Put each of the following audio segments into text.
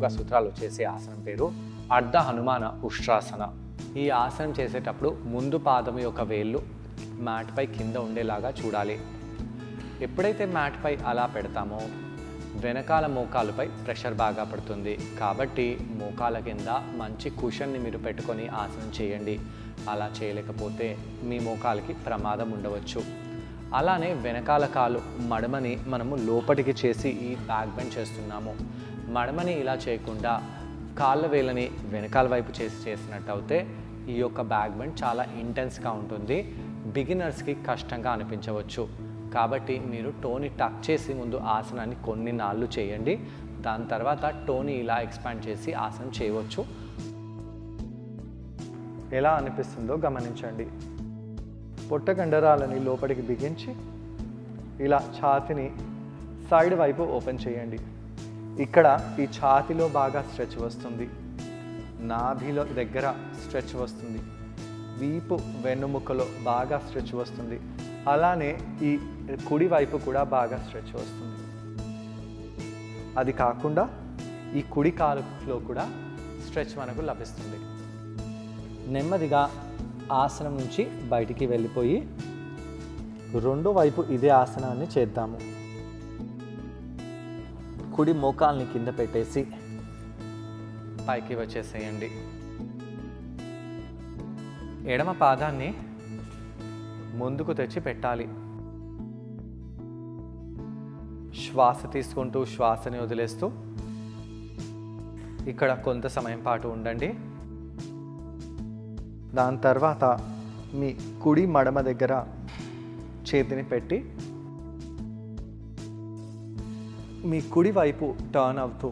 యోగా సూత్రాలు చేసే ఆసనం పేరు అర్ధ హనుమాన ఉష్ట్రాసన ఈ ఆసనం చేసేటప్పుడు ముందు పాదం యొక్క వేళ్ళు మ్యాట్పై కింద ఉండేలాగా చూడాలి ఎప్పుడైతే మ్యాట్పై అలా పెడతామో వెనకాల మోకాలుపై ప్రెషర్ బాగా పడుతుంది కాబట్టి మోకాల కింద మంచి కుషన్ని మీరు పెట్టుకొని ఆసనం చేయండి అలా చేయలేకపోతే మీ మోకాలకి ప్రమాదం ఉండవచ్చు అలానే వెనకాల కాలు మడమని మనము లోపలికి చేసి ఈ బ్యాక్ బెండ్ చేస్తున్నాము మడమని ఇలా చేయకుండా కాళ్ళ వేలని వెనకాల వైపు చేసి చేసినట్టు అయితే ఈ యొక్క బ్యాక్ బెండ్ చాలా ఇంటెన్స్గా ఉంటుంది బిగినర్స్కి కష్టంగా అనిపించవచ్చు కాబట్టి మీరు టోని టక్ చేసి ముందు ఆసనాన్ని కొన్ని నాళ్ళు చేయండి దాని తర్వాత టోని ఇలా ఎక్స్పాండ్ చేసి ఆసనం చేయవచ్చు ఎలా అనిపిస్తుందో గమనించండి పొట్ట కండరాలని లోపలికి బిగించి ఇలా ఛాతిని సైడ్ వైపు ఓపెన్ చేయండి ఇక్కడ ఈ ఛాతిలో బాగా స్ట్రెచ్ వస్తుంది నాభిలో దగ్గర స్ట్రెచ్ వస్తుంది వీపు వెన్నుముకలో బాగా స్ట్రెచ్ వస్తుంది అలానే ఈ కుడి వైపు కూడా బాగా స్ట్రెచ్ వస్తుంది అది కాకుండా ఈ కుడి కాలులో కూడా స్ట్రెచ్ మనకు లభిస్తుంది నెమ్మదిగా ఆసనం నుంచి బయటికి వెళ్ళిపోయి రెండో వైపు ఇదే ఆసనాన్ని చేద్దాము కుడి మోకాల్ని కింద పెట్టేసి పైకి వచ్చేసేయండి ఎడమ పాదాన్ని ముందుకు తెచ్చి పెట్టాలి శ్వాస తీసుకుంటూ శ్వాసని వదిలేస్తూ ఇక్కడ కొంత సమయం పాటు ఉండండి దాని తర్వాత మీ కుడి మడమ దగ్గర చేతిని పెట్టి మీ కుడి వైపు టర్న్ అవుతూ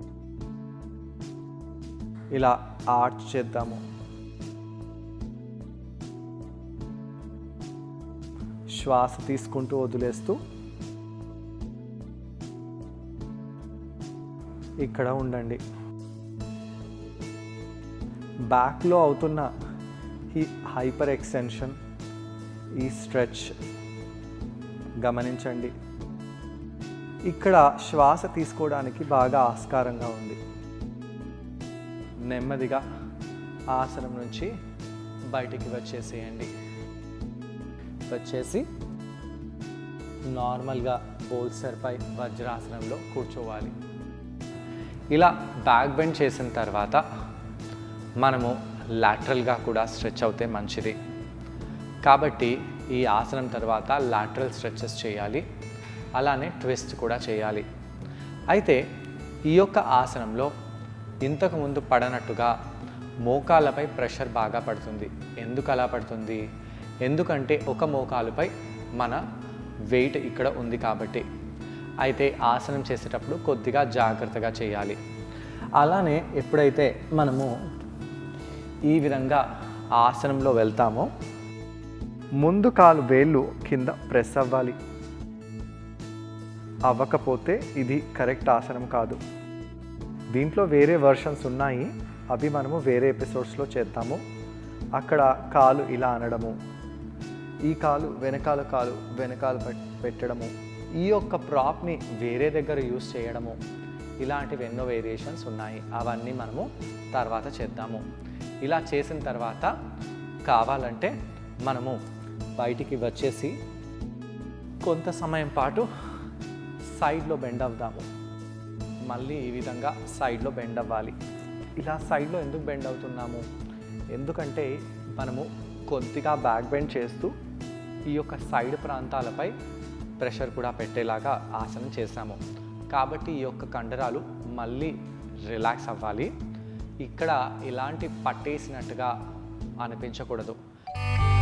ఇలా ఆర్చ్ చేద్దాము శ్వాస తీసుకుంటూ వదిలేస్తూ ఇక్కడ ఉండండి బ్యాక్లో అవుతున్న ఈ హైపర్ ఎక్స్టెన్షన్ ఈ స్ట్రెచ్ గమనించండి ఇక్కడ శ్వాస తీసుకోవడానికి బాగా ఆస్కారంగా ఉంది నెమ్మదిగా ఆసనం నుంచి బయటికి వచ్చేసేయండి వచ్చేసి నార్మల్గా బోల్సర్పై వజ్రాసనంలో కూర్చోవాలి ఇలా బ్యాక్ బెండ్ చేసిన తర్వాత మనము లాటరల్గా కూడా స్ట్రెచ్ అవుతే మంచిది కాబట్టి ఈ ఆసనం తర్వాత లాటరల్ స్ట్రెచెస్ చేయాలి అలానే ట్విస్ట్ కూడా చేయాలి అయితే ఈ యొక్క ఆసనంలో ఇంతకు ముందు పడనట్టుగా మోకాళ్ళపై ప్రెషర్ బాగా పడుతుంది ఎందుకు అలా పడుతుంది ఎందుకంటే ఒక మోకాలుపై మన వెయిట్ ఇక్కడ ఉంది కాబట్టి అయితే ఆసనం చేసేటప్పుడు కొద్దిగా జాగ్రత్తగా చేయాలి అలానే ఎప్పుడైతే మనము ఈ విధంగా ఆసనంలో వెళ్తామో ముందు కాలు వేళ్ళు కింద ప్రెస్ అవ్వాలి అవ్వకపోతే ఇది కరెక్ట్ ఆసనం కాదు దీంట్లో వేరే వర్షన్స్ ఉన్నాయి అవి మనము వేరే ఎపిసోడ్స్లో చేద్దాము అక్కడ కాలు ఇలా అనడము ఈ కాలు వెనకాల కాలు వెనకాల పెట్- పెట్టడము ఈ యొక్క ప్రాప్ని వేరే దగ్గర యూస్ చేయడము ఇలాంటివి ఎన్నో వేరియేషన్స్ ఉన్నాయి అవన్నీ మనము తర్వాత చేద్దాము ఇలా చేసిన తర్వాత కావాలంటే మనము బయటికి వచ్చేసి కొంత సమయం పాటు సైడ్లో బెండ్ అవుదాము మళ్ళీ ఈ విధంగా సైడ్లో బెండ్ అవ్వాలి ఇలా సైడ్లో ఎందుకు బెండ్ అవుతున్నాము ఎందుకంటే మనము కొద్దిగా బ్యాక్ బెండ్ చేస్తూ ఈ యొక్క సైడ్ ప్రాంతాలపై ప్రెషర్ కూడా పెట్టేలాగా ఆసనం చేశాము కాబట్టి ఈ యొక్క కండరాలు మళ్ళీ రిలాక్స్ అవ్వాలి ఇక్కడ ఇలాంటి పట్టేసినట్టుగా అనిపించకూడదు